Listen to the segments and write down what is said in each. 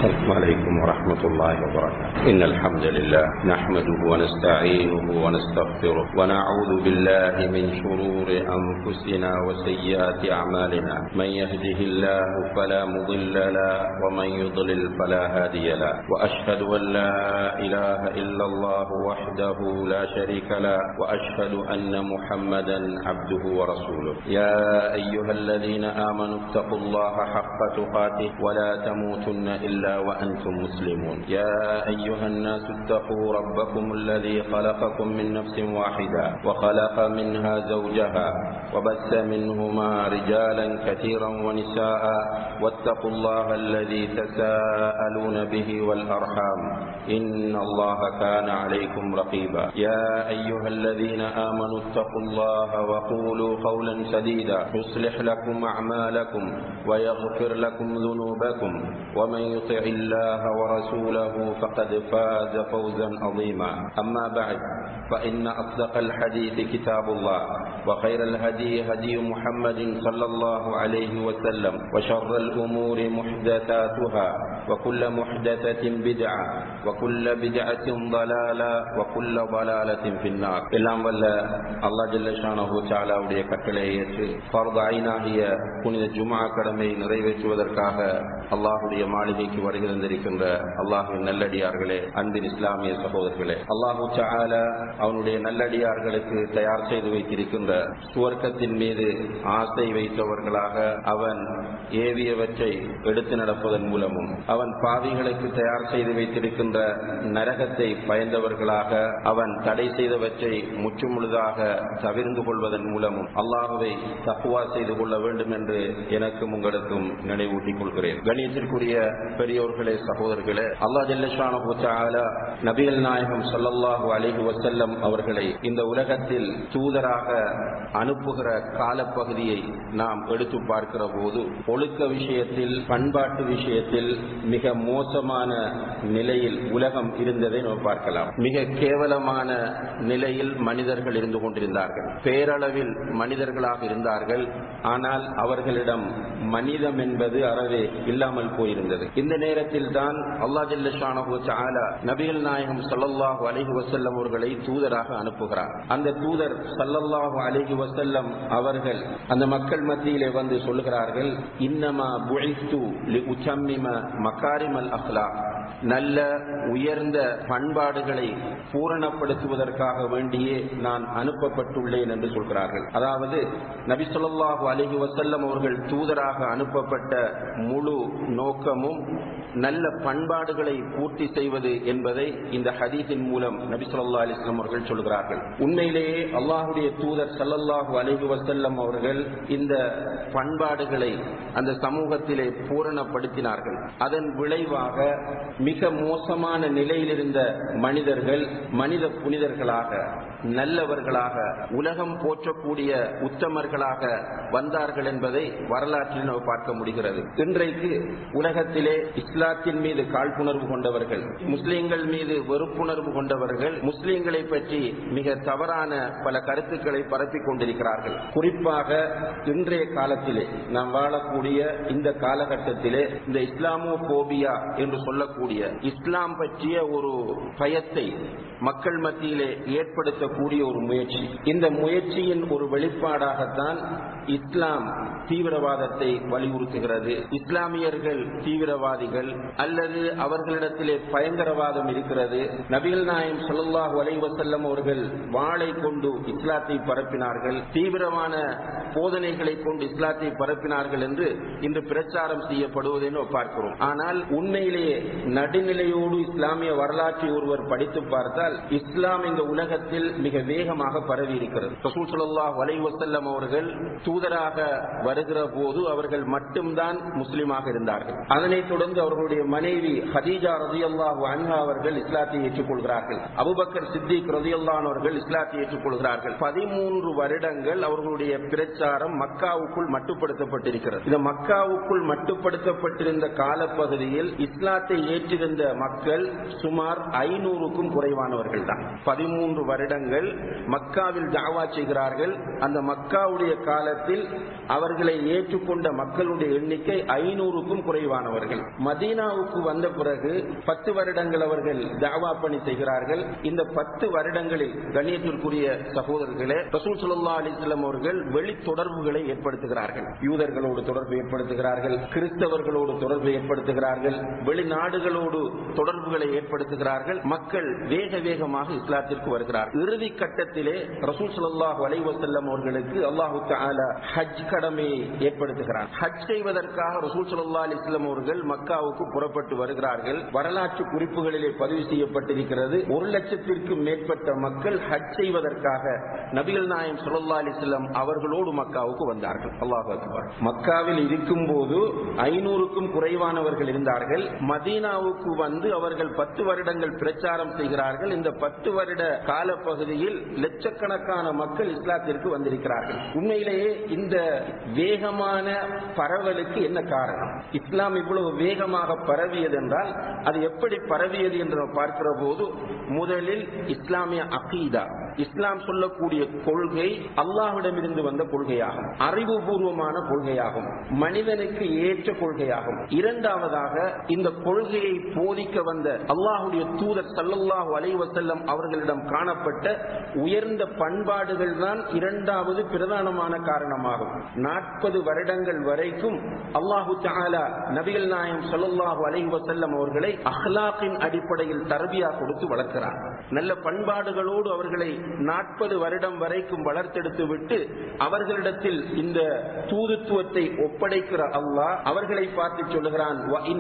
السلام عليكم ورحمة الله وبركاته إن الحمد لله نحمده ونستعينه ونستغفره ونعوذ بالله من شرور أنفسنا وسيئات أعمالنا من يهده الله فلا مضل له ومن يضلل فلا هادي له وأشهد أن لا إله إلا الله وحده لا شريك له وأشهد أن محمدا عبده ورسوله يا أيها الذين آمنوا اتقوا الله حق تقاته ولا تموتن إلا وأنتم مسلمون يا أيها الناس اتقوا ربكم الذي خلقكم من نفس واحدة وخلق منها زوجها وبث منهما رجالا كثيرا ونساء واتقوا الله الذي تساءلون به والأرحام إن الله كان عليكم رقيبا يا أيها الذين آمنوا اتقوا الله وقولوا قولا سديدا يصلح لكم أعمالكم ويغفر لكم ذنوبكم ومن يطع الله ورسوله فقد فاز فوزا عظيما أما بعد فإن أصدق الحديث كتاب الله وخير الهدي هدي محمد صلى الله عليه وسلم وشر الأمور محدثاتها وكل محدثة بدعة وكل بدعة ضلالة وكل ضلالة في النار எல்லாம் வல்ல அல்லாஹ் ஜல்லஷானஹு தாலாவுடைய கட்டளை ஏற்று ஃபர்து ஐனாகிய புனித ஜுமா கடமை நிறைவேற்றுவதற்காக அல்லாஹுடைய மாளிகைக்கு வருகை தந்திருக்கின்ற அல்லாஹுவின் நல்லடியார்களே அன்பின் இஸ்லாமிய சகோதரர்களே அல்லாஹு தாலா அவனுடைய நல்லடியார்களுக்கு தயார் செய்து வைத்திருக்கின்ற சுவர்க்கத்தின் மீது ஆசை வைத்தவர்களாக அவன் ஏவியவற்றை எடுத்து நடப்பதன் மூலமும் அவன் பாவிகளுக்கு தயார் செய்து வைத்திருக்கின்ற நரகத்தை பயந்தவர்களாக அவன் தடை செய்தவற்றை முற்றுமுழுதாக தவிர்ந்து கொள்வதன் மூலமும் அல்லாஹுவை தக்குவா செய்து கொள்ள வேண்டும் என்று எனக்கும் உங்களுக்கும் நினைவூட்டிக் கொள்கிறேன் கணியத்திற்குரிய பெரியோர்களே சகோதரர்களே அல்லா ஜல்லஷான நபிகள் நாயகம் சல்லல்லாஹு அலிஹி வசல்லம் அவர்களை இந்த உலகத்தில் தூதராக அனுப்புகிற காலப்பகுதியை நாம் எடுத்து பார்க்கிற போது ஒழுக்க விஷயத்தில் பண்பாட்டு விஷயத்தில் மிக மோசமான நிலையில் உலகம் இருந்ததை நாம் பார்க்கலாம் மிக கேவலமான நிலையில் மனிதர்கள் இருந்து கொண்டிருந்தார்கள் பேரளவில் மனிதர்களாக இருந்தார்கள் ஆனால் அவர்களிடம் மனிதம் என்பது அறவே இல்லாமல் போயிருந்தது இந்த நேரத்தில் தான் அல்லா ஜல்ல நபிகள் நாயகம் சல்லல்லாஹு அலிஹி வசல்லம் அவர்களை தூதராக அனுப்புகிறார் அந்த தூதர் சல்லல்லாஹு அலிஹி வசல்லம் அவர்கள் அந்த மக்கள் மத்தியிலே வந்து சொல்லுகிறார்கள் இன்னமா புழைத்து உச்சம்மிம மக்காரிமல் அஹ்லா நல்ல உயர்ந்த பண்பாடுகளை பூரணப்படுத்துவதற்காக வேண்டியே நான் அனுப்பப்பட்டுள்ளேன் என்று சொல்கிறார்கள் அதாவது நபி சொல்லாஹு அலிஹி வசல்லம் அவர்கள் தூதராக அனுப்பப்பட்ட முழு நோக்கமும் நல்ல பண்பாடுகளை பூர்த்தி செய்வது என்பதை இந்த ஹதீஸின் மூலம் நபி சொல்லா அலிஸ்லாம் அவர்கள் சொல்கிறார்கள் உண்மையிலேயே அல்லாஹுடைய தூதர் சல்லல்லாஹு அலிஹி வசல்லம் அவர்கள் இந்த பண்பாடுகளை அந்த சமூகத்திலே பூரணப்படுத்தினார்கள் அதன் விளைவாக மிக மோசமான நிலையில் இருந்த மனிதர்கள் மனித புனிதர்களாக நல்லவர்களாக உலகம் போற்றக்கூடிய உத்தமர்களாக வந்தார்கள் என்பதை வரலாற்றில் நாம் பார்க்க முடிகிறது இன்றைக்கு உலகத்திலே இஸ்லாத்தின் மீது காழ்ப்புணர்வு கொண்டவர்கள் முஸ்லிம்கள் மீது வெறுப்புணர்வு கொண்டவர்கள் முஸ்லிம்களை பற்றி மிக தவறான பல கருத்துக்களை பரப்பிக் கொண்டிருக்கிறார்கள் குறிப்பாக இன்றைய காலத்திலே நாம் வாழக்கூடிய இந்த காலகட்டத்திலே இந்த இஸ்லாமோ போபியா என்று சொல்லக்கூடிய இஸ்லாம் பற்றிய ஒரு பயத்தை மக்கள் மத்தியிலே ஏற்படுத்தக்கூடிய ஒரு முயற்சி இந்த முயற்சியின் ஒரு வெளிப்பாடாகத்தான் இஸ்லாம் தீவிரவாதத்தை வலியுறுத்துகிறது இஸ்லாமியர்கள் தீவிரவாதிகள் அல்லது அவர்களிடத்திலே பயங்கரவாதம் இருக்கிறது நபிகள் நாயம் சொல்லாஹு அலைவசல்லம் அவர்கள் வாளை கொண்டு இஸ்லாத்தை பரப்பினார்கள் தீவிரமான போதனைகளை கொண்டு இஸ்லாத்தை பரப்பினார்கள் என்று இன்று பிரச்சாரம் செய்யப்படுவதை பார்க்கிறோம் ஆனால் உண்மையிலேயே நடுநிலையோடு இஸ்லாமிய வரலாற்றை ஒருவர் படித்து பார்த்தால் இஸ்லாம் இந்த உலகத்தில் மிக வேகமாக பரவி இருக்கிறது ரசூல் சல்லாஹ் வலைவசல்லம் அவர்கள் தூதராக வருகிற போது அவர்கள் மட்டும்தான் முஸ்லீமாக இருந்தார்கள் அதனைத் தொடர்ந்து அவர்களுடைய மனைவி ஹதீஜா ரதி அல்லாஹு அன்ஹா அவர்கள் இஸ்லாத்தை ஏற்றுக்கொள்கிறார்கள் அபுபக்கர் சித்திக் ரதி அவர்கள் இஸ்லாத்தை ஏற்றுக்கொள்கிறார்கள் பதிமூன்று வருடங்கள் அவர்களுடைய பிரச்சாரம் மக்காவுக்குள் மட்டுப்படுத்தப்பட்டிருக்கிறது இந்த மக்காவுக்குள் மட்டுப்படுத்தப்பட்டிருந்த காலப்பகுதியில் இஸ்லாத்தை ஏற்றிருந்த மக்கள் சுமார் ஐநூறுக்கும் குறைவானவர்கள் தான் பதிமூன்று வருடங்கள் வருடங்கள் மக்காவில் தாவா செய்கிறார்கள் அந்த மக்காவுடைய காலத்தில் அவர்களை ஏற்றுக்கொண்ட மக்களுடைய எண்ணிக்கை ஐநூறுக்கும் குறைவானவர்கள் மதீனாவுக்கு வந்த பிறகு பத்து வருடங்கள் அவர்கள் தாவா பணி செய்கிறார்கள் இந்த பத்து வருடங்களில் கண்ணியத்திற்குரிய சகோதரர்களே ரசூல் சுல்லா அலிஸ்லாம் அவர்கள் வெளி தொடர்புகளை ஏற்படுத்துகிறார்கள் யூதர்களோடு தொடர்பு ஏற்படுத்துகிறார்கள் கிறிஸ்தவர்களோடு தொடர்பு ஏற்படுத்துகிறார்கள் வெளிநாடுகளோடு தொடர்புகளை ஏற்படுத்துகிறார்கள் மக்கள் வேக வேகமாக இஸ்லாத்திற்கு வருகிறார் இறுதி கட்டத்திலே ரசூல் சல்லாஹ் அலைவசல்லம் அவர்களுக்கு அல்லாஹு தாலா ஹஜ் கடமையை ஏற்படுத்துகிறார் ஹஜ் செய்வதற்காக ரசூல் சல்லா அலிஸ்லாம் அவர்கள் மக்காவுக்கு புறப்பட்டு வருகிறார்கள் வரலாற்று குறிப்புகளிலே பதிவு செய்யப்பட்டிருக்கிறது ஒரு லட்சத்திற்கும் மேற்பட்ட மக்கள் ஹஜ் செய்வதற்காக நபிகள் நாயம் சுல்லா அலிஸ்லாம் அவர்களோடு மக்காவுக்கு வந்தார்கள் அல்லாஹ் அக்பர் மக்காவில் இருக்கும் போது ஐநூறுக்கும் குறைவானவர்கள் இருந்தார்கள் மதீனாவுக்கு வந்து அவர்கள் பத்து வருடங்கள் பிரச்சாரம் செய்கிறார்கள் இந்த பத்து வருட காலப்பகுதியில் லட்சக்கணக்கான மக்கள் இஸ்லாத்திற்கு வந்திருக்கிறார்கள் உண்மையிலேயே இந்த வேகமான பரவலுக்கு என்ன காரணம் இஸ்லாம் இவ்வளவு வேகமாக பரவியது என்றால் அது எப்படி பரவியது என்று நாம் பார்க்கிற போது முதலில் இஸ்லாமிய அகீதா இஸ்லாம் சொல்லக்கூடிய கொள்கை அல்லாஹ்விடமிருந்து வந்த கொள்கையாகும் அறிவுபூர்வமான கொள்கையாகும் மனிதனுக்கு ஏற்ற கொள்கையாகும் இரண்டாவதாக இந்த கொள்கையை போதிக்க வந்த அல்லாஹுடைய தூதர் சல்லல்லாஹு அலைவசல்லம் அவர்களிடம் காணப்பட்ட உயர்ந்த பண்பாடுகள் தான் இரண்டாவது பிரதானமான காரணமாகும் நாற்பது வருடங்கள் வரைக்கும் அல்லாஹு தாலா நபிகள் நாயம் சல்லல்லாஹு அலைவசல்லம் அவர்களை அஹ்லாக்கின் அடிப்படையில் தரபியா கொடுத்து வளர்க்கிறார் நல்ல பண்பாடுகளோடு அவர்களை நாற்பது வருடம் வரைக்கும் வளர்த்தெடுத்து விட்டு அவர்களிடத்தில் இந்த தூதுத்துவத்தை ஒப்படைக்கிற அல்லாஹ் அவர்களை பார்த்து சொல்லுகிறான்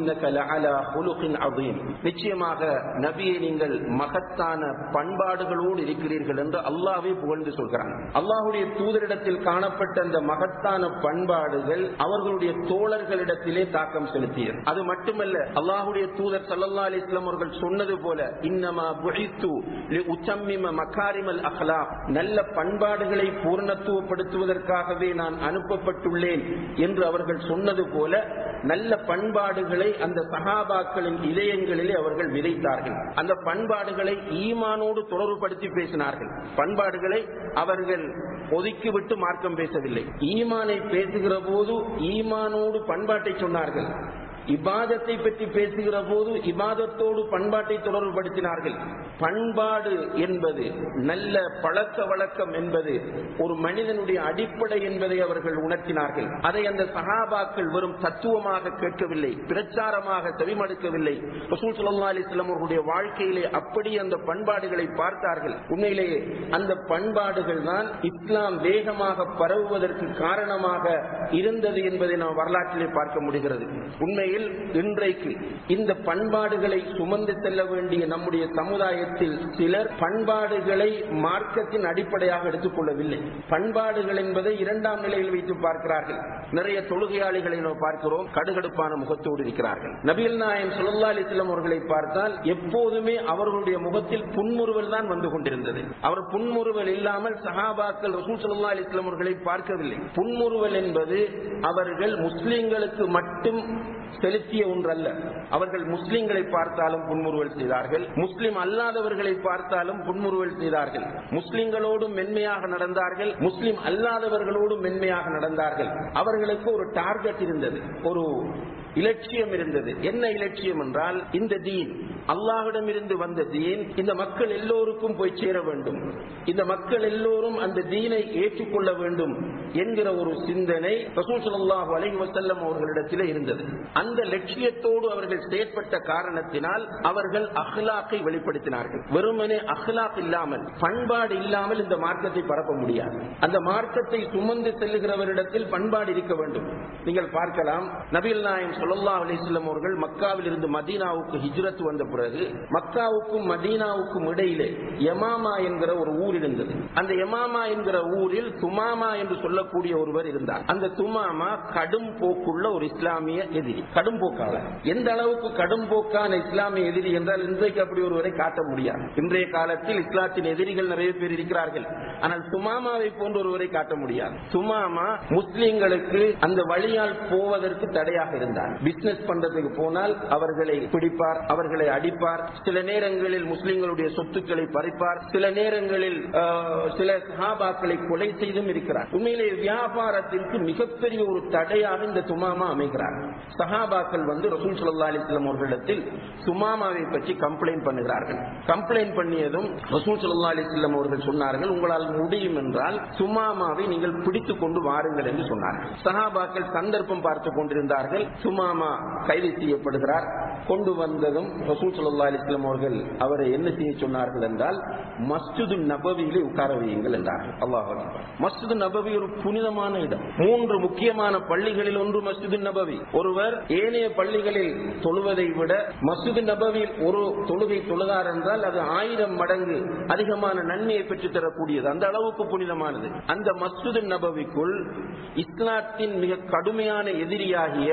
நிச்சயமாக நபியை நீங்கள் மகத்தான பண்பாடுகளோடு இருக்கிறீர்கள் என்று அல்லாவே புகழ்ந்து சொல்கிறான் அல்லாஹுடைய தூதரிடத்தில் காணப்பட்ட அந்த மகத்தான பண்பாடுகள் அவர்களுடைய தோழர்களிடத்திலே தாக்கம் செலுத்தியது அது மட்டுமல்ல அல்லாஹுடைய தூதர் சல்லா அலிஸ்லாம் அவர்கள் சொன்னது போல இன்னமா புழித்து உச்சம்மிம மக்காரிமல் அஹ்லா நல்ல பண்பாடுகளை பூர்ணத்துவப்படுத்துவதற்காகவே நான் அனுப்பப்பட்டுள்ளேன் என்று அவர்கள் சொன்னது போல நல்ல பண்பாடுகளை அந்த சகாபாக்களின் இதயங்களிலே அவர்கள் விதைத்தார்கள் அந்த பண்பாடுகளை ஈமானோடு தொடர்புபடுத்தி பேசினார்கள் பண்பாடுகளை அவர்கள் ஒதுக்கிவிட்டு மார்க்கம் பேசவில்லை ஈமானை பேசுகிற போது ஈமானோடு பண்பாட்டை சொன்னார்கள் இபாதத்தை பற்றி பேசுகிற போது இபாதத்தோடு பண்பாட்டை தொடர்புபடுத்தினார்கள் பண்பாடு என்பது நல்ல பழக்க வழக்கம் என்பது ஒரு மனிதனுடைய அடிப்படை என்பதை அவர்கள் உணர்த்தினார்கள் அதை அந்த சகாபாக்கள் வெறும் தத்துவமாக கேட்கவில்லை பிரச்சாரமாக செவிமடுக்கவில்லை ரசூல் சுல்லா அலிஸ்லாம் அவர்களுடைய வாழ்க்கையிலே அப்படி அந்த பண்பாடுகளை பார்த்தார்கள் உண்மையிலேயே அந்த பண்பாடுகள் தான் இஸ்லாம் வேகமாக பரவுவதற்கு காரணமாக இருந்தது என்பதை நாம் வரலாற்றிலே பார்க்க முடிகிறது உண்மையில் இன்றைக்கு இந்த பண்பாடுகளை சுமந்து செல்ல வேண்டிய நம்முடைய சமுதாயத்தில் சிலர் பண்பாடுகளை மார்க்கத்தின் அடிப்படையாக எடுத்துக்கொள்ளவில்லை பண்பாடுகள் என்பதை இரண்டாம் நிலையில் வைத்து பார்க்கிறார்கள் நிறைய தொழுகையாளிகளை நாம் பார்க்கிறோம் கடுகடுப்பான முகத்தோடு இருக்கிறார்கள் நபிகள் நாயம் சுல்லா அலிஸ்லாம் அவர்களை பார்த்தால் எப்போதுமே அவர்களுடைய முகத்தில் புன்முறுவல் தான் வந்து கொண்டிருந்தது அவர் புன்முறுவல் இல்லாமல் சஹாபாக்கள் ரசூல் சல்லா அலிஸ்லாம் அவர்களை பார்க்கவில்லை புன்முறுவல் என்பது அவர்கள் முஸ்லிம்களுக்கு மட்டும் செலுத்திய ஒன்றல்ல அவர்கள் முஸ்லிம்களை பார்த்தாலும் புன்முறுவல் செய்தார்கள் முஸ்லிம் அல்லாதவர்களை பார்த்தாலும் புன்முறுவல் செய்தார்கள் முஸ்லிம்களோடும் மென்மையாக நடந்தார்கள் முஸ்லிம் அல்லாதவர்களோடும் மென்மையாக நடந்தார்கள் அவர்களுக்கு ஒரு டார்கெட் இருந்தது ஒரு இலட்சியம் இருந்தது என்ன இலட்சியம் என்றால் இந்த தீன் அல்லாஹ்விடம் இருந்து வந்த தீன் இந்த மக்கள் எல்லோருக்கும் போய் சேர வேண்டும் இந்த மக்கள் எல்லோரும் அந்த தீனை ஏற்றுக்கொள்ள வேண்டும் என்கிற ஒரு சிந்தனை ரசூல் ஸல்லல்லாஹு அலைஹி வஸல்லம் அவர்களிடத்தில் இருந்தது அந்த லட்சியத்தோடு அவர்கள் செயற்பட்ட காரணத்தினால் அவர்கள் அஹ்லாக்கை வெளிப்படுத்தினார்கள் வெறுமனே அஹ்லாக் இல்லாமல் பண்பாடு இல்லாமல் இந்த மார்க்கத்தை பரப்ப முடியாது அந்த மார்க்கத்தை சுமந்து செல்லுகிறவரிடத்தில் பண்பாடு இருக்க வேண்டும் நீங்கள் பார்க்கலாம் நபிகள் நாயம் ஸல்லல்லாஹு அலைஹி வஸல்லம் அவர்கள் மக்காவில் இருந்து மதீனாவுக்கு ஹிஜ்ரத் வந்த பிறகு மக்காவுக்கும் மதீனாவுக்கும் இடையிலே யமாமா என்கிற ஒரு ஊர் இருந்தது அந்த யமாமா என்கிற ஊரில் துமாமா என்று சொல்லக்கூடிய ஒருவர் இருந்தார் அந்த துமாமா கடும் போக்குள்ள ஒரு இஸ்லாமிய எதிரி கடும் போக்காளர் எந்த அளவுக்கு கடும் போக்கான இஸ்லாமிய எதிரி என்றால் இன்றைக்கு அப்படி ஒருவரை காட்ட முடியாது இன்றைய காலத்தில் இஸ்லாத்தின் எதிரிகள் நிறைய பேர் இருக்கிறார்கள் ஆனால் துமாமாவை போன்ற ஒருவரை காட்ட முடியாது துமாமா முஸ்லிம்களுக்கு அந்த வழியால் போவதற்கு தடையாக இருந்தார் பிசினஸ் பண்றதுக்கு போனால் அவர்களை பிடிப்பார் அவர்களை அடி அடிப்பார் சில நேரங்களில் முஸ்லிம்களுடைய சொத்துக்களை பறிப்பார் சில நேரங்களில் ஆஹ், சில சஹாபாக்களை கொலை செய்தும் இருக்கிறார் உண்மையிலே வியாபாரத்திற்கு மிகப்பெரிய ஒரு தடையாக இந்த சுமாமா அமைகிறார் சஹாபாக்கள் வந்து ரசூல் சல்லா அலிஸ்லாம் அவர்களிடத்தில் சுமாமாவை பற்றி கம்ப்ளைண்ட் பண்ணுகிறார்கள் கம்ப்ளைண்ட் பண்ணியதும் ரசூல் சல்லா அலிஸ்லாம் அவர்கள் சொன்னார்கள் உங்களால் முடியும் என்றால் சுமாமாவை நீங்கள் பிடித்துக் கொண்டு வாருங்கள் என்று சொன்னார்கள் சஹாபாக்கள் சந்தர்ப்பம் பார்த்து கொண்டிருந்தார்கள் சுமாமா கைது செய்யப்படுகிறார் கொண்டு வந்ததும் ரசூல் சல்லா அலிஸ்லாம் அவர்கள் அவரை என்ன செய்ய சொன்னார்கள் என்றால் மஸ்ஜிது நபவியிலே உட்கார வையுங்கள் என்றார்கள் அல்லாஹ் மஸ்ஜிது நபவி ஒரு புனிதமான இடம் மூன்று முக்கியமான பள்ளிகளில் ஒன்று மஸ்ஜிது நபவி ஒருவர் ஏனைய பள்ளிகளில் தொழுவதை விட மஸ்ஜிது நபவியில் ஒரு தொழுகை தொழுதார் என்றால் அது ஆயிரம் மடங்கு அதிகமான நன்மையை பெற்று தரக்கூடியது அந்த அளவுக்கு புனிதமானது அந்த மஸ்ஜிது நபவிக்குள் இஸ்லாத்தின் மிக கடுமையான எதிரியாகிய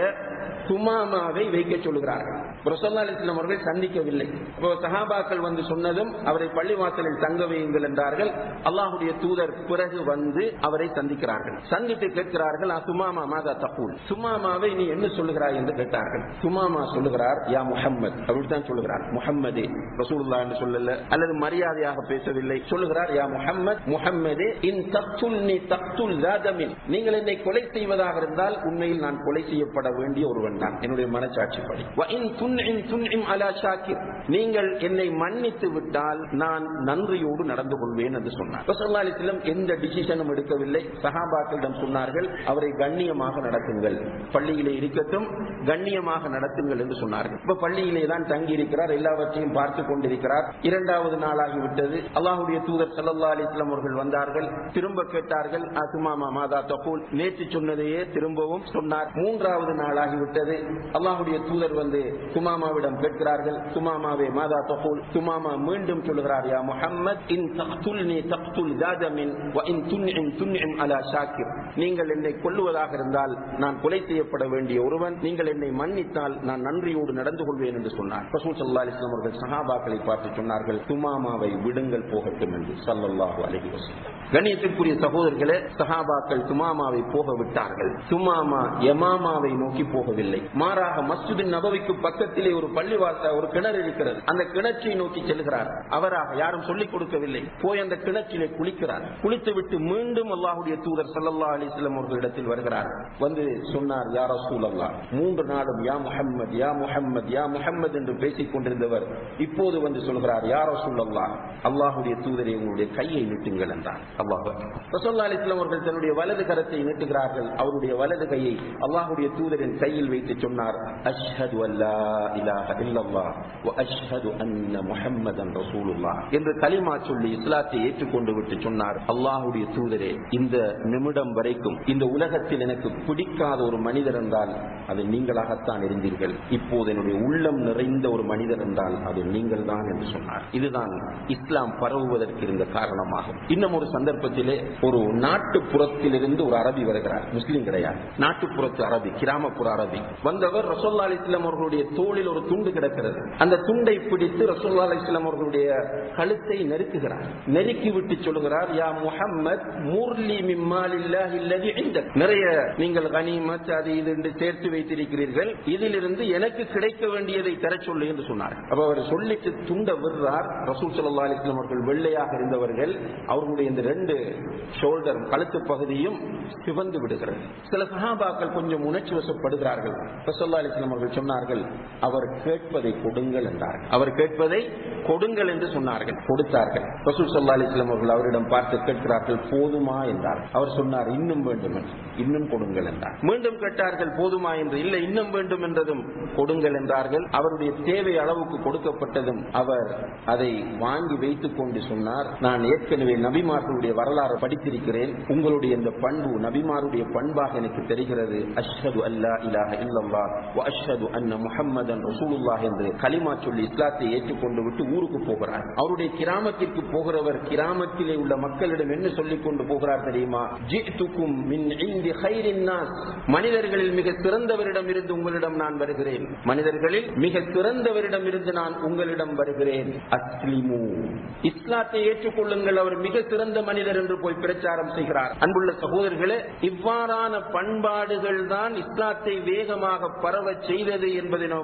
சுமாமாவை வைக்க சொல்லுகிறார்கள் ரசல்லா அலிஸ்லாம் அவர்கள் சந்திக்கவில்லை இப்போ சஹாபாக்கள் வந்து சொன்னதும் அவரை பள்ளிவாசலில் தங்க வையுங்கள் என்றார்கள் அல்லாஹுடைய தூதர் பிறகு வந்து அவரை சந்திக்கிறார்கள் சந்தித்து கேட்கிறார்கள் "ஆ, சுமாமா மாதா தப்பூல் சுமாமாவை நீ என்ன சொல்லுகிறாய் என்று கேட்டார்கள் சுமாமா சொல்லுகிறார் யா முஹம்மத் அப்படித்தான் சொல்லுகிறார் முஹம்மதே ரசூலுல்லா என்று சொல்லல அல்லது மரியாதையாக பேசவில்லை சொல்லுகிறார் யா முஹம்மத் முஹம்மதே இன் தக்துல் நீ தக்துல் லாதமின் நீங்கள் என்னை கொலை செய்வதாக இருந்தால் உண்மையில் நான் கொலை செய்யப்பட வேண்டிய ஒருவன் தான் என்னுடைய மனச்சாட்சிப்படி வ இன் துன்இம் துன்இம் அலா ஷாக்கிர் நீங்கள் என்னை மன்னித்து விட்டால் நான் நன்றியோடு நடந்து கொள்வேன் என்று சொன்னார் ரசூலுல்லாஹி அலைஹி வஸல்லம் எந்த டிசிஷனும் எடுக்கவில்லை சஹாபாக்களிடம் சொன்னார்கள் அவரை கண்ணியமாக நடத்துங்கள் பள்ளியிலே இருக்கட்டும் கண்ணியமாக நடத்துங்கள் என்று சொன்னார்கள் இப்ப பள்ளியிலே தான் தங்கி இருக்கிறார் எல்லாவற்றையும் பார்த்து கொண்டிருக்கிறார் இரண்டாவது நாளாகிவிட்டது அல்லாஹுடைய தூதர் ஸல்லல்லாஹு அலைஹி வஸல்லம் அவர்கள் வந்தார்கள் திரும்ப கேட்டார்கள் அசுமாமா மாதா தகூல் நேற்று சொன்னதையே திரும்பவும் சொன்னார் மூன்றாவது நாளாகிவிட்டது அல்லாஹுடைய தூதர் வந்து சுமாமாவிடம் கேட்கிறார்கள் சுமாமாவே மாதா தகூல் சுமாமா மீண்டும் சொல்கிறார் யா முஹம்மத் இன் தக்துல்னி தக்துல் ஜாதமின் வ இன் துன்இம் துன்இம் அலா ஷாக்கிர் நீங்கள் என்னை கொல்லுவதாக இருந்தால் நான் கொலை செய்யப்பட வேண்டிய ஒருவன் நீங்கள் என்னை மன்னித்தால் நான் நன்றியோடு நடந்து கொள்வேன் என்று சொன்னார் ரசூல் ஸல்லல்லாஹு அலைஹி வஸல்லம் அவர்கள் சஹாபாக்களை பார்த்து சொன்னார்கள் சுமாமாவை விடுங்கள் போகட்டும் என்று ஸல்லல்லாஹு அலைஹி வஸல்லம் கண்ணியத்திற்குரிய சகோதரர்களே சஹாபாக்கள் சுமாமாவை போக விட்டார்கள் சுமாமா யமாமாவை நோக்கி போகவில்லை மாறாக மஸ்ஜித் நபவிக்கு பக்கத்திலே ஒரு பள்ளிவாச ஒரு கிணறு இருக்கிறது அந்த கிணற்றை நோக்கி செல்கிறார் அவராக யாரும் சொல்லிக் கொடுக்கவில்லை போய் அந்த கிணற்றிலே குளிக்கிறார் குளித்துவிட்டு மீண்டும் அல்லாஹுடைய தூதர் ஸல்லல்லாஹு அலைஹி வஸல்லம் அவர்களிடத்தில் வருகிறார் வந்து சொன்னார் யா ரசூலல்லாஹ் மூன்று நாளும் யா முஹம்மத் யா முஹம்மத் யா முஹம்மத் என்று பேசிக் கொண்டிருந்தவர் இப்போது வந்து சொல்கிறார் யா ரசூலல்லாஹ் அல்லாஹுடைய தூதரை உங்களுடைய கையை நீட்டுங்கள் என்றார் அல்லாஹ் ரசூல்லா அலிஸ்லாம் அவர்கள் தன்னுடைய வலது கரத்தை நீட்டுகிறார்கள் அவருடைய வலது கையை அல்லாஹுடைய தூதரின் கையில் வைத்து சொன்னார் அஷ்ஹது அல்லா இலாஹ இல்லல்லாஹ் வ அஷ்ஹது அன்ன முஹம்மதன் ரசூலுல்லாஹ் என்று கலிமா சொல்லி இஸ்லாத்தை ஏற்றுக்கொண்டு விட்டு சொன்னார் அல்லாஹுடைய தூதரே இந்த நிமிடம் வரைக்கும் இந்த உலகத்தில் எனக்கு பிடிக்காத ஒரு மனிதர் என்றால் அது நீங்களாகத்தான் இருந்தீர்கள் இப்போது என்னுடைய உள்ளம் நிறைந்த ஒரு மனிதர் என்றால் அது நீங்கள் தான் என்று சொன்னார் இதுதான் இஸ்லாம் பரவுவதற்கு இருந்த காரணமாகும் இன்னும் ஒரு சந்தர்ப்பத்திலே ஒரு நாட்டுப்புறத்திலிருந்து ஒரு அரபி வருகிறார் முஸ்லீம் கிடையாது நாட்டுப்புறத்து அரபி கிராமப்புற அரபி வந்தவர் ரசோல்லா அலிஸ்லாம் அவர்களுடைய தோளில் ஒரு துண்டு கிடக்கிறது அந்த துண்டை பிடித்து ரசோல்லா அலிஸ்லாம் அவர்களுடைய கழுத்தை நெருக்குகிறார் நெருக்கி விட்டு சொல்லுகிறார் யா முஹம்மத் மூர்லி மிம்மாலில்லாஹி அல்லதி இந்தக் நிறைய நீங்கள் கனிமத் அது இது என்று சேர்த்து வைத்திருக்கிறீர்கள் இதிலிருந்து எனக்கு கிடைக்க வேண்டியதை தர சொல்லு என்று சொன்னார் அப்ப அவர் சொல்லிட்டு துண்ட விடுறார் ரசூல் ஸல்லல்லாஹு அலைஹி வஸல்லம் அவர்கள் வெள்ளையாக இருந்தவர்கள் அவர்களுடைய இந்த ரெண்டு ஷோல்டர் கழுத்து பகுதியும் சிவந்து விடுகிறது சில சஹாபாக்கள் கொஞ்சம் உணர்ச்சி வசப்படுகிறார்கள் ரசூல்லா அலிஸ்லாம் அவர்கள் சொன்னார்கள் அவர் கேட்பதை கொடுங்கள் என்றார்கள் அவர் கேட்பதை கொடுங்கள் என்று சொன்னார்கள் கொடுத்தார்கள் ரசூல் சல்லா அலிஸ்லாம் அவர்கள் அவரிடம் பார்த்து கேட்கிறார்கள் போதுமா என்றார் அவர் சொன்னார் இன்னும் வேண்டும் என்று இன்னும் கொடுங்கள் என்றார் மீண்டும் கேட்டார்கள் போதுமா என்று இல்லை இன்னும் வேண்டும் என்றதும் கொடுங்கள் என்றார்கள் அவருடைய தேவை அளவுக்கு கொடுக்கப்பட்டதும் அவர் அதை வாங்கி வைத்துக் கொண்டு சொன்னார் நான் ஏற்கனவே நபிமார்களுடைய வரலாறு படித்திருக்கிறேன் உங்களுடைய இந்த பண்பு நபிமாருடைய பண்பாக எனக்கு தெரிகிறது அஷ்ஹது அல்லா இலாஹ இல்லல்லாஹ் வ அஷ்ஹது அன்ன முஹம்மதன் ரசூலுல்லாஹ் என்று கலிமா சொல்லி இஸ்லாத்தை ஏற்றுக்கொண்டு விட்டு ஊருக்கு போகிறார் அவருடைய கிராமத்திற்கு போகிறவர் கிராமத்திலே உள்ள மக்களிடம் என்ன சொல்லிக் கொண்டு போகிறார் தெரியுமா ஜிஅ்துக்கும் மின் இந்தி கைரின் நாஸ் மனிதர்களில் மிக சிறந்தவரிடம் இருந்து உங்களிடம் நான் வருகிறேன் மனிதர்களில் மிக சிறந்தவரிடம் இருந்து நான் உங்களிடம் வருகிறேன் அஸ்லிமு இஸ்லாத்தை ஏற்றுக்கொள்ளுங்கள் அவர் மிக சிறந்த மனிதர் என்று போய் பிரச்சாரம் செய்கிறார் அன்புள்ள சகோதரர்களே இவ்வாறான பண்பாடுகள் தான் இஸ்லாத்தை வேகமாக பரவ செய்தது என்பதை நாம்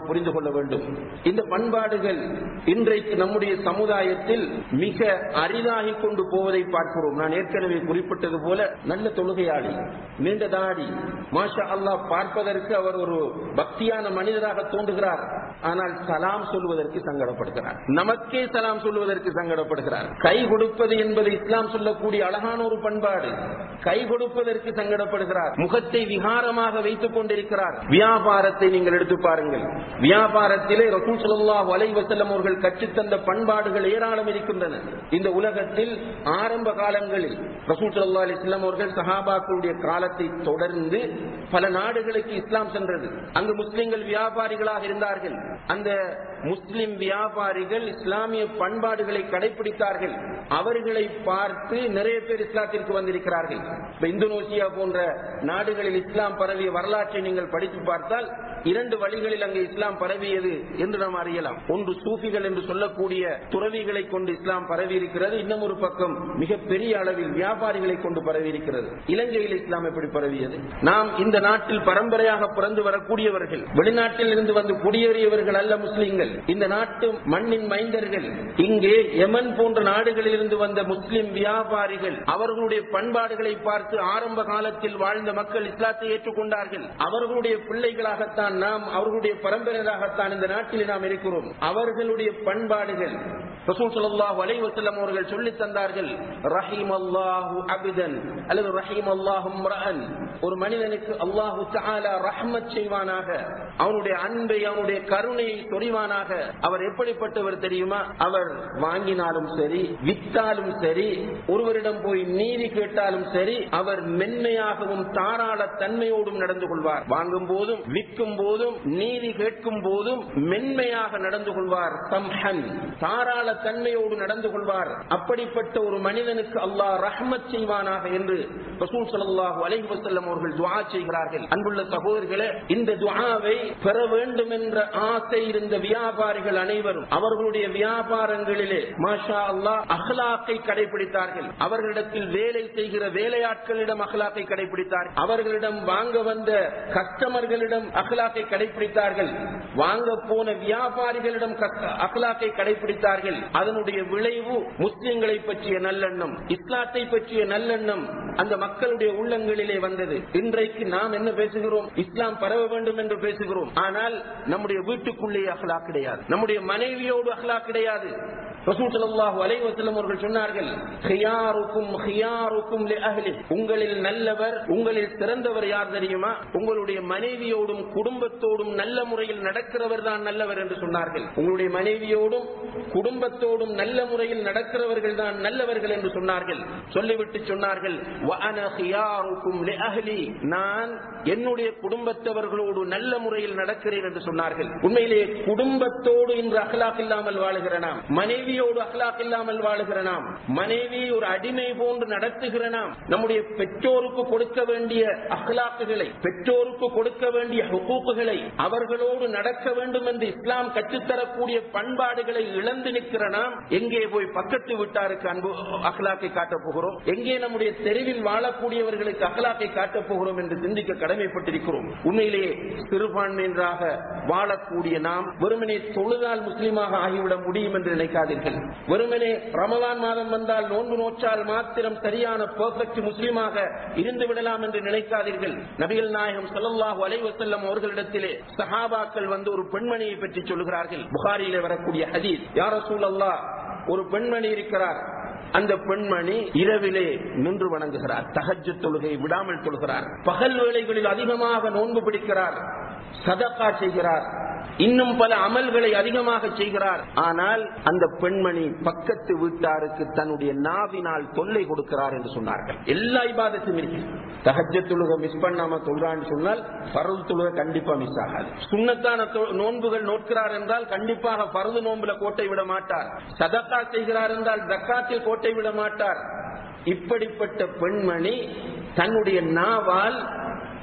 புரிந்து கொள்ள வேண்டும் இந்த பண்பாடுகள் இன்றைக்கு நம்முடைய சமுதாயத்தில் மிக அரிதாகி கொண்டு போவதை பார்க்கிறோம் நான் ஏற்கனவே குறிப்பிட்டது போல நல்ல தொழுகையாளி நீண்ட தாடி மாஷா அல்லாஹ் பார்ப்பதற்கு அவர் ஒரு பக்தியான மனிதராக தோன்றுகிறார் ஆனால் சலாம் சொல்வதற்கு சங்கடப்படுகிறார் நமக்கே சலாம் சொல்வதற்கு சங்கடப்படுகிறார் கை கொடுப்பது என்பது இஸ்லாம் சொல்லக்கூடிய அழகான ஒரு பண்பாடு கை கொடுப்பதற்கு சங்கடப்படுகிறார் முகத்தை விகாரமாக வைத்துக் கொண்டிருக்கிறார் வியாபாரத்தை நீங்கள் எடுத்து பாருங்கள் வியாபாரத்திலே ரசூல் ஸல்லல்லாஹு அலைஹி வஸல்லம் அவர்கள் கற்றுத்தந்த பண்பாடுகள் ஏராளம் இருக்கின்றன இந்த உலகத்தில் ஆரம்ப காலங்களில் ரசூல் ஸல்லல்லாஹு அலைஹி வஸல்லம் அவர்கள் சஹாபாக்களுடைய காலத்தை தொடர்ந்து பல நாடுகளுக்கு இஸ்லாம் சென்றது அங்கு முஸ்லிம்கள் வியாபாரிகளாக இருந்தார்கள் அந்த முஸ்லிம் வியாபாரிகள் இஸ்லாமிய பண்பாடுகளை கடைபிடித்தார்கள் அவர்களை பார்த்து நிறைய பேர் இஸ்லாத்திற்கு வந்திருக்கிறார்கள் இப்ப இந்தோனேசியா போன்ற நாடுகளில் இஸ்லாம் பரவிய வரலாற்றை நீங்கள் படித்து பார்த்தால் இரண்டு வழிகளில் அங்கே இஸ்லாம் பரவியது என்று நாம் அறியலாம் ஒன்று சூஃபிகள் என்று சொல்லக்கூடிய துறவிகளை கொண்டு இஸ்லாம் பரவி இருக்கிறது இன்னும் ஒரு பக்கம் மிக பெரிய அளவில் வியாபாரிகளை கொண்டு பரவி இருக்கிறது இலங்கையில் இஸ்லாம் எப்படி பரவியது நாம் இந்த நாட்டில் பரம்பரையாக பிறந்து வரக்கூடியவர்கள் வெளிநாட்டில் இருந்து வந்து குடியேறியவர்கள் அல்ல முஸ்லிம்கள் இந்த நாட்டு மண்ணின் மைந்தர்கள் இங்கே யமன் போன்ற நாடுகளில் இருந்து வந்த முஸ்லிம் வியாபாரிகள் அவர்களுடைய பண்பாடுகளை பார்த்து ஆரம்ப காலத்தில் வாழ்ந்த மக்கள் இஸ்லாத்தை ஏற்றுக்கொண்டார்கள் அவர்களுடைய பிள்ளைகளாகத்தான் நாம் அவர்களுடைய பரம்பரையாகத்தான் இந்த நாட்டில் நாம் இருக்கிறோம் அவர்களுடைய பண்பாடுகள் ரசூல் ஸல்லல்லாஹு அலைஹி வஸல்லம் அவர்கள் சொல்லி தந்தார்கள் ரஹீம் அல்லாஹு அபிதன் அல்லது ரஹீம் அல்லாஹு இம்ரஅன் ஒரு மனிதனுக்கு அல்லாஹு தஆலா ரஹ்மத் செய்வானாக அவனுடைய அன்பை அவனுடைய கருணையை சொரிவானாக அவர் எப்படிப்பட்டவர் தெரியுமா அவர் வாங்கினாலும் சரி வித்தாலும் சரி ஒருவரிடம் போய் நீதி கேட்டாலும் சரி அவர் மென்மையாகவும் தாராள தன்மையோடும் நடந்து கொள்வார் வாங்கும் போதும் விற்கும் போதும் நீதி கேட்கும் போதும் மென்மையாக நடந்து கொள்வார் சம்ஹன் தாராள தன்மையோடு நடந்து கொள்வார் அப்படிப்பட்ட ஒரு மனிதனுக்கு அல்லாஹ் ரஹ்மத் செய்வானாக என்று ரசூல் ஸல்லல்லாஹு அலைஹி வஸல்லம் அவர்கள் துஆ செய்கிறார்கள் அன்புள்ள சகோதரர்களே இந்த துஆவை பெற வேண்டும் என்ற ஆசை இருந்த வியாபாரிகள் அனைவரும் அவர்களுடைய வியாபாரங்களிலே மாஷா அல்லாஹ் அஹ்லாக்கை கடைபிடித்தார்கள் அவர்களிடத்தில் வேலை செய்கிற வேலையாட்களிடம் அஹ்லாக்கை கடைபிடித்தார்கள் அவர்களிடம் வாங்க வந்த கஸ்டமர்களிடம் அஹ்லாக்கை கடைபிடித்தார்கள் வாங்க போன வியாபாரிகளிடம் அஹ்லாக்கை கடைபிடித்தார்கள் அதனுடைய விளைவு முஸ்லிம்களை பற்றிய நல்லெண்ணம் இஸ்லாத்தை பற்றிய நல்லெண்ணம் அந்த மக்களுடைய உள்ளங்களிலே வந்தது இன்றைக்கு நாம் என்ன பேசுகிறோம் இஸ்லாம் பரவ வேண்டும் என்று பேசுகிறோம் ஆனால் நம்முடைய வீட்டுக்குள்ளே அஹ்லா கிடையாது நம்முடைய மனைவியோடு அஹ்லா கிடையாது ரசூல் ஸல்லல்லாஹு அலைஹி வஸல்லம் அவர்கள் சொன்னார்கள் ஹியாருக்கும் ஹியாருக்கும் லிஅஹ்லி உங்களில் நல்லவர் உங்களில் சிறந்தவர் யார் தெரியுமா உங்களுடைய மனைவியோடும் குடும்பத்தோடும் நல்ல முறையில் நடக்கிறவர் தான் நல்லவர் என்று சொன்னார்கள் உங்களுடைய மனைவியோடும் குடும்பத்தோடும் நல்ல முறையில் நடக்கிறவர்கள் தான் நல்லவர்கள் என்று சொன்னார்கள் சொல்லிவிட்டு சொன்னார்கள் வஅன ஹியாருக்கும் லிஅஹ்லி நான் என்னுடைய குடும்பத்தவர்களோடு நல்ல முறையில் நடக்கிறேன் என்று சொன்னார்கள் உண்மையிலேயே குடும்பத்தோடு இன்று அகலாக் இல்லாமல் வாழுகிற நாம் மனைவியோடு அகலாக் இல்லாமல் வாழுகிற நாம் மனைவி ஒரு அடிமை போன்று நடத்துகிற நாம் நம்முடைய பெற்றோருக்கு கொடுக்க வேண்டிய அகலாக்குகளை பெற்றோருக்கு கொடுக்க வேண்டிய ஹுக்கூக்குகளை அவர்களோடு நடக்க வேண்டும் என்று இஸ்லாம் கற்றுத்தரக்கூடிய பண்பாடுகளை இழந்து நிற்கிற நாம் எங்கே போய் பக்கத்து வீட்டாருக்கு அன்பு அகலாக்கை காட்டப் போகிறோம் எங்கே நம்முடைய தெருவில் வாழக்கூடியவர்களுக்கு அகலாக்கை காட்டப் போகிறோம் என்று சிந்திக்க கடமைப்பட்டிருக்கிறோம் உண்மையிலேயே சிறுபான்மையினராக வாழக்கூடிய நாம் வெறுமனே தொழுதால் முஸ்லீமாக ஆகிவிட முடியும் என்று நினைக்காதீர்கள் வெறுமனே ரமலான் மாதம் வந்தால் நோன்பு நோற்றால் மாத்திரம் சரியான பெர்ஃபெக்ட் முஸ்லீமாக இருந்து விடலாம் என்று நினைக்காதீர்கள் நபிகள் நாயகம் ஸல்லல்லாஹு அலைஹி வஸல்லம் அவர்களிடத்திலே சஹாபாக்கள் வந்து ஒரு பெண்மணியை பற்றி சொல்லுகிறார்கள் புகாரியிலே வரக்கூடிய ஹதீஸ் யார் ரசூலல்லாஹ் ஒரு பெண்மணி இருக்கிறார் அந்த பெண்மணி இரவிலே நின்று வணங்குகிறார் தகஜ தொழுகை விடாமல் தொழுகிறார் பகல் வேளைகளில் அதிகமாக நோன்பு பிடிக்கிறார் சதக்கா செய்கிறார் இன்னும் பல அமல்களை அதிகமாக செய்கிறார் ஆனால் அந்த பெண்மணி பக்கத்து வீட்டாருக்கு தன்னுடைய நாவினால் தொல்லை கொடுக்கிறார் என்று சொன்னார்கள் எல்லா இபாதத்தும் இருக்கு தகஜ தொழுகை மிஸ் பண்ணாம தொழுறான்னு சொன்னால் பருது தொழுகை கண்டிப்பா மிஸ் ஆகாது சுண்ணத்தான தொ- நோன்புகள் நோட்கிறார் என்றால் கண்டிப்பாக பருது நோன்புல கோட்டை விட மாட்டார் சதக்கா செய்கிறார் என்றால் தக்காத்தில் கோட்டை விட மாட்டார் இப்படிப்பட்ட பெண்மணி தன்னுடைய நாவால்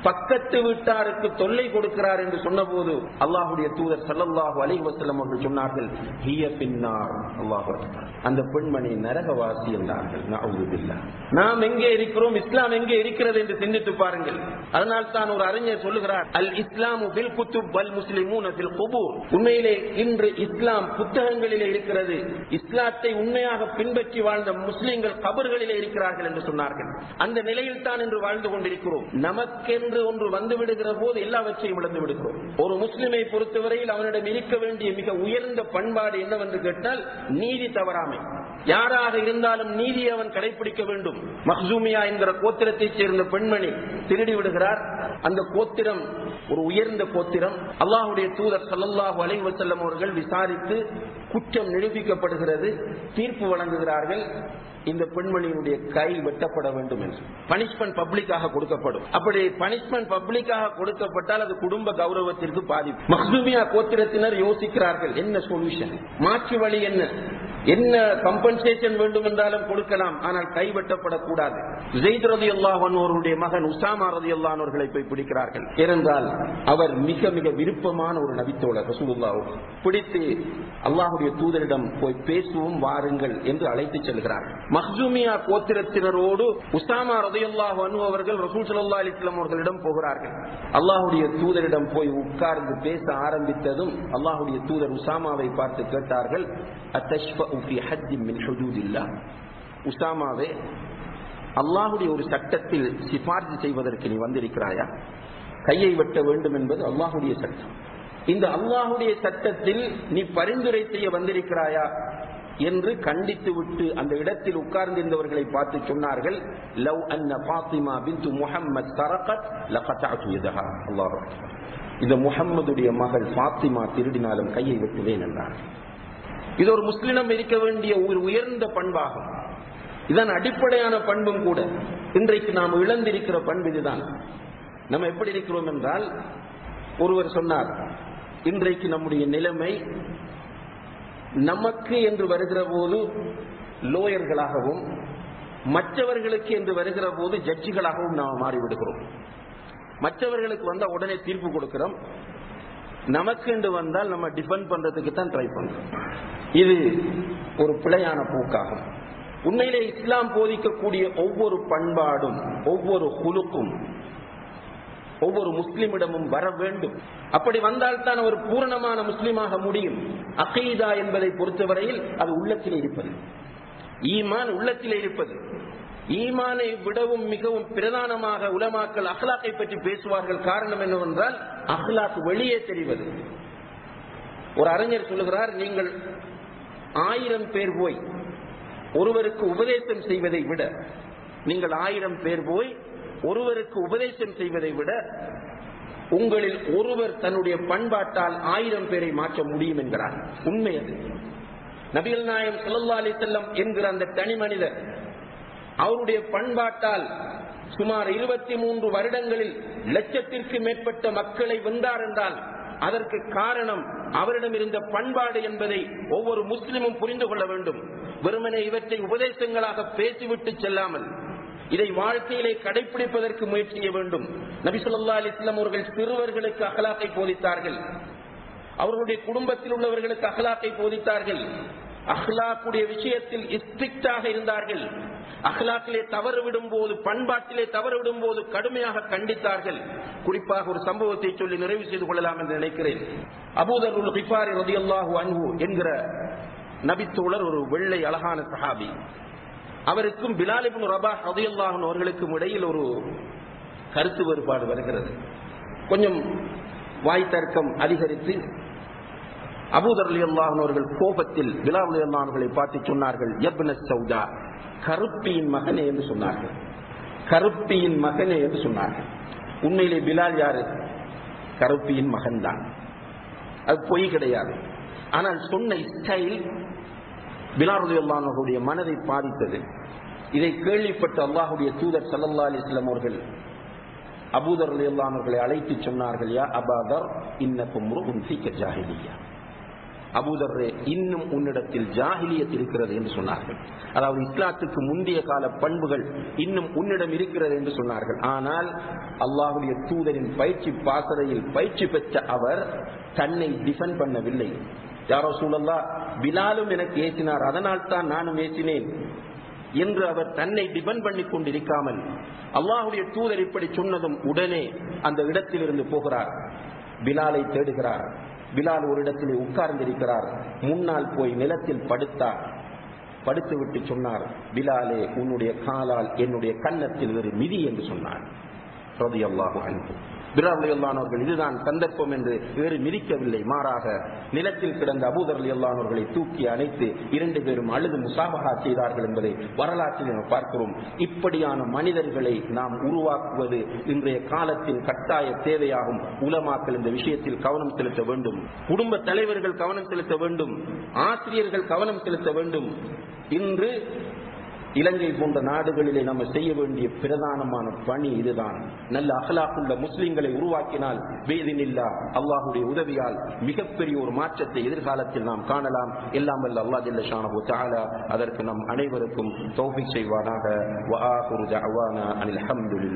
பக்கத்து வீட்டாருக்கு தொல்லை கொடுக்கிறார் என்று சொன்னபோது அல்லாஹுடைய தூதர் ஸல்லல்லாஹு அலைஹி வஸல்லம் அவர்கள் சொன்னார்கள் ஹிய பின்னார் அல்லாஹ் அந்த பெண்மணி நரகவாசி என்றார்கள் நஅூது பில்லாஹ் நாம் எங்கே இருக்கிறோம் இஸ்லாம் எங்கே இருக்கிறது என்று சிந்தித்து பாருங்கள் அதனால் தான் ஒரு அறிஞர் சொல்லுகிறார் அல் இஸ்லாமு பில் குத்துப் வல் முஸ்லிமூன பில் குபூர் உண்மையிலே இன்று இஸ்லாம் புத்தகங்களிலே இருக்கிறது இஸ்லாத்தை உண்மையாக பின்பற்றி வாழ்ந்த முஸ்லிம்கள் கபர்களிலே இருக்கிறார்கள் என்று சொன்னார்கள் அந்த நிலையில் தான் இன்று வாழ்ந்து கொண்டிருக்கிறோம் நமக்கென்று ஒன்று வந்து விடுகிற போது எல்லாவற்றையும் இழந்து விடுகிறோம் ஒரு முஸ்லிமை பொறுத்தவரையில் அவனிடம் இருக்க வேண்டிய மிக உயர்ந்த பண்பாடு என்னவென்று கேட்டால் நீதி தவறாமை யாராக இருந்தாலும் நீதி அவன் கடைபிடிக்க வேண்டும் மஹ்சூமியா என்கிற கோத்திரத்தைச் சேர்ந்த பெண்மணி திருடி விடுகிறார் அந்த கோத்திரம் ஒரு உயர்ந்த கோத்திரம் அல்லாஹுடைய தூதர் சல்லல்லாஹு அலைஹி வஸல்லம் அவர்கள் விசாரித்து குற்றம் நிரூபிக்கப்படுகிறது தீர்ப்பு வழங்குகிறார்கள் இந்த பெண்மணியினுடைய கை வெட்டப்பட வேண்டும் என்று பனிஷ்மெண்ட் பப்ளிக்காக கொடுக்கப்படும் அப்படி பனிஷ்மெண்ட் பப்ளிக்காக கொடுக்கப்பட்டால் அது குடும்ப கௌரவத்திற்கு பாதிப்பு மஹ்சூமியா கோத்திரத்தினர் யோசிக்கிறார்கள் என்ன சொல்யூஷன் மாற்று வழி என்ன என்ன கம்பன்சேஷன் வேண்டும் என்றாலும் கொடுக்கலாம் ஆனால் கைவெட்டப்படக்கூடாது ஜெயித் ரதி அல்லாஹனுடைய மகன் உசாமா ரதி அல்லானவர்களை போய் பிடிக்கிறார்கள் ஏனென்றால் அவர் மிக மிக விருப்பமான ஒரு நபித்தோழர் ரசூலுல்லாஹ் பிடித்து அல்லாஹுடைய தூதரிடம் போய் பேசுவோம் வாருங்கள் என்று அழைத்து செல்கிறார்கள் மஹ்சூமியா கோத்திரத்தினரோடு உசாமா ரதையுல்லாஹ் அனு அவர்கள் ரசூல் சல்லா அலிஸ்லாம் அவர்களிடம் போகிறார்கள் அல்லாஹுடைய தூதரிடம் போய் உட்கார்ந்து பேச ஆரம்பித்ததும் அல்லாஹுடைய தூதர் உசாமாவை பார்த்து கேட்டார்கள் அத்தஷ்ஃபஉ ஃபி ஹஜ்ஜின் மின் ஹுதூதில்லாஹ் உசாமாவே அல்லாஹுடைய ஒரு சட்டத்தில் சிபார்சு செய்வதற்கு நீ வந்திருக்கிறாயா கையை வெட்ட வேண்டும் என்பது அல்லாஹுடைய சட்டம் இந்த அல்லாஹுடைய சட்டத்தில் நீ பரிந்துரை செய்ய வந்திருக்கிறாயா என்று கண்டித்து விட்டு அந்த இடத்தில் உட்கார்ந்திருந்தவர்களை பார்த்து சொன்னார்கள் லவ் அன்ன பாத்திமா பிந்து முஹம்மத் சரகத் லகதஅது யதஹா அல்லாஹ் இந்த முஹம்மதுடைய மகள் பாத்திமா திருடினாலும் கையை வெட்டுவேன் என்றார் இது ஒரு முஸ்லினம் இருக்க வேண்டிய ஒரு உயர்ந்த பண்பாகும் இதன் அடிப்படையான பண்பும் கூட இன்றைக்கு நாம் இழந்திருக்கிற பண்பு இதுதான் நம்ம எப்படி இருக்கிறோம் என்றால் ஒருவர் சொன்னார் இன்றைக்கு நம்முடைய நிலைமை நமக்கு என்று வருகிற போது லோயர்களாகவும் மற்றவர்களுக்கு என்று வருகிற போது ஜட்ஜிகளாகவும் நாம் மாறிவிடுகிறோம் மற்றவர்களுக்கு வந்தா உடனே தீர்ப்பு கொடுக்கிறோம் நமக்கு என்று வந்தால் நம்ம டிஃபெண்ட் பண்றதுக்கு தான் ட்ரை பண்றோம் இது ஒரு பிழையான போக்காகும் உண்மையிலே இஸ்லாம் போதிக்கக்கூடிய ஒவ்வொரு பண்பாடும் ஒவ்வொரு குழுக்கும் ஒவ்வொரு முஸ்லிமிடமும் வர வேண்டும் அப்படி வந்தால்தான் அவர் பூரணமான முஸ்லிமாக முடியும் அகீதா என்பதை பொறுத்தவரையில் அது உள்ளத்தில் இருப்பது ஈமான் உள்ளத்தில் இருப்பது ஈமானை விடவும் மிகவும் பிரதானமாக உலமாக்கல் அஹ்லாக்கை பற்றி பேசுவார்கள் காரணம் என்னவென்றால் அஹ்லாக் வெளியே தெரிவது ஒரு அறிஞர் சொல்லுகிறார் நீங்கள் ஆயிரம் பேர் போய் ஒருவருக்கு உபதேசம் செய்வதை விட நீங்கள் ஆயிரம் பேர் போய் ஒருவருக்கு உபதேசம் செய்வதை விட உங்களில் ஒருவர் தன்னுடைய பண்பாட்டால் ஆயிரம் பேரை மாற்ற முடியும் என்கிறார் உண்மை அது நபிகள் நாயம் சொல்லா அலி செல்லம் என்கிற அந்த தனி மனிதர் அவருடைய பண்பாட்டால் சுமார் இருபத்தி மூன்று வருடங்களில் லட்சத்திற்கு மேற்பட்ட மக்களை வென்றார் என்றால் அதற்கு காரணம் அவரிடம் இருந்த பண்பாடு என்பதை ஒவ்வொரு முஸ்லிமும் புரிந்து கொள்ள வேண்டும் வெறுமனே இவற்றை உபதேசங்களாக பேசிவிட்டு செல்லாமல் இதை வாழ்க்கையிலே கடைபிடிப்பதற்கு முயற்சி செய்ய வேண்டும் நபி சொல்லா அலிஸ்லாம் அவர்கள் சிறுவர்களுக்கு அகலாக்கை போதித்தார்கள் அவர்களுடைய குடும்பத்தில் உள்ளவர்களுக்கு அகலாக்கை போதித்தார்கள் அஹ்லாக்குடைய விஷயத்தில் ஸ்ட்ரிக்டாக இருந்தார்கள் அஹ்லாக்கிலே தவறு விடும் போது பண்பாட்டிலே தவறு விடும் போது கடுமையாக கண்டித்தார்கள் குறிப்பாக ஒரு சம்பவத்தை சொல்லி நிறைவு செய்து கொள்ளலாம் என்று நினைக்கிறேன் அபூதருல் கிஃபாரி ரதியல்லாஹு அன்ஹு என்கிற நபித்தோழர் ஒரு வெள்ளை அழகான சஹாபி அவருக்கும் பிலாலிபின் ரபா ரதியல்லாஹன் அவர்களுக்கும் இடையில் ஒரு கருத்து வேறுபாடு வருகிறது கொஞ்சம் வாய் தர்க்கம் அதிகரித்து அபூதர் அலி அல்லாஹன் அவர்கள் கோபத்தில் பிலால் அலி அல்லாஹர்களை பார்த்து சொன்னார்கள் யப்ன சௌதா கருப்பியின் மகனே என்று சொன்னார்கள் கருப்பியின் மகனே என்று சொன்னார்கள் உண்மையிலே பிலால் யாரு கருப்பியின் மகன் தான் அது பொய் கிடையாது ஆனால் சொன்ன ஸ்டைல் பிலால் அலி அல்லாஹனுடைய மனதை பாதித்தது இதை கேள்விப்பட்ட அல்லாஹுடைய தூதர் சல்லல்லா அலிஸ்லாம் அவர்கள் அபூதர் அலி அல்லாஹர்களை அழைத்து சொன்னார்கள் யா அபாதர் இன்னக்கும் ஜாஹிலியா அபூதர்ரே இன்னும் உன்னிடத்தில் ஜாகிலியத் இருக்கிறது என்று சொன்னார்கள் அதாவது இஸ்லாத்துக்கு முந்தைய கால பண்புகள் இன்னும் உன்னிடம் இருக்கிறது என்று சொன்னார்கள் ஆனால் அல்லாஹுடைய தூதரின் பயிற்சி பாசறையில் பயிற்சி பெற்ற அவர் தன்னை டிஃபெண்ட் பண்ணவில்லை யாரோ சூழல்லா பிலாலும் எனக்கு ஏற்றினார் அதனால் தான் நானும் ஏற்றினேன் என்று அவர் தன்னை டிபெண்ட் பண்ணி கொண்டிருக்காமல் அல்லாஹுடைய தூதர் இப்படி சொன்னதும் உடனே அந்த இடத்திலிருந்து போகிறார் பிலாலை தேடுகிறார் பிலால் ஒரு இடத்திலே உட்கார்ந்திருக்கிறார் முன்னால் போய் நிலத்தில் படுத்தார் படுத்துவிட்டு சொன்னார் பிலாலே உன்னுடைய காலால் என்னுடைய கன்னத்தில் ஒரு மிதி என்று சொன்னார் ரதியல்லாஹு அன்பு பிராவுடையல்லானவர்கள் இதுதான் சந்தர்ப்பம் என்று வேறு மிதிக்கவில்லை மாறாக நிலத்தில் கிடந்த அபூதர் அல்லானவர்களை தூக்கி அணைத்து இரண்டு பேரும் அழுது முசாபகா செய்தார்கள் என்பதை வரலாற்றில் நாம் பார்க்கிறோம் இப்படியான மனிதர்களை நாம் உருவாக்குவது இன்றைய காலத்தின் கட்டாய தேவையாகும் உலமாக்கள் இந்த விஷயத்தில் கவனம் செலுத்த வேண்டும் குடும்ப தலைவர்கள் கவனம் செலுத்த வேண்டும் ஆசிரியர்கள் கவனம் செலுத்த வேண்டும் இன்று இலங்கை போன்ற நாடுகளிலே நம்ம செய்ய வேண்டிய பிரதானமான பணி இதுதான் நல்ல அகலாக்குள்ள முஸ்லிம்களை உருவாக்கினால் வேதினில்லா அல்லாஹுடைய உதவியால் மிகப்பெரிய ஒரு மாற்றத்தை எதிர்காலத்தில் நாம் காணலாம் எல்லாம் வல்ல அல்லா ஜல்ல ஷானஹு தஆலா அதற்கு நம் அனைவருக்கும் தௌஃபீக் செய்வானாக வஆஹிரு தஅவானா அனில் ஹம்துலில்லாஹ்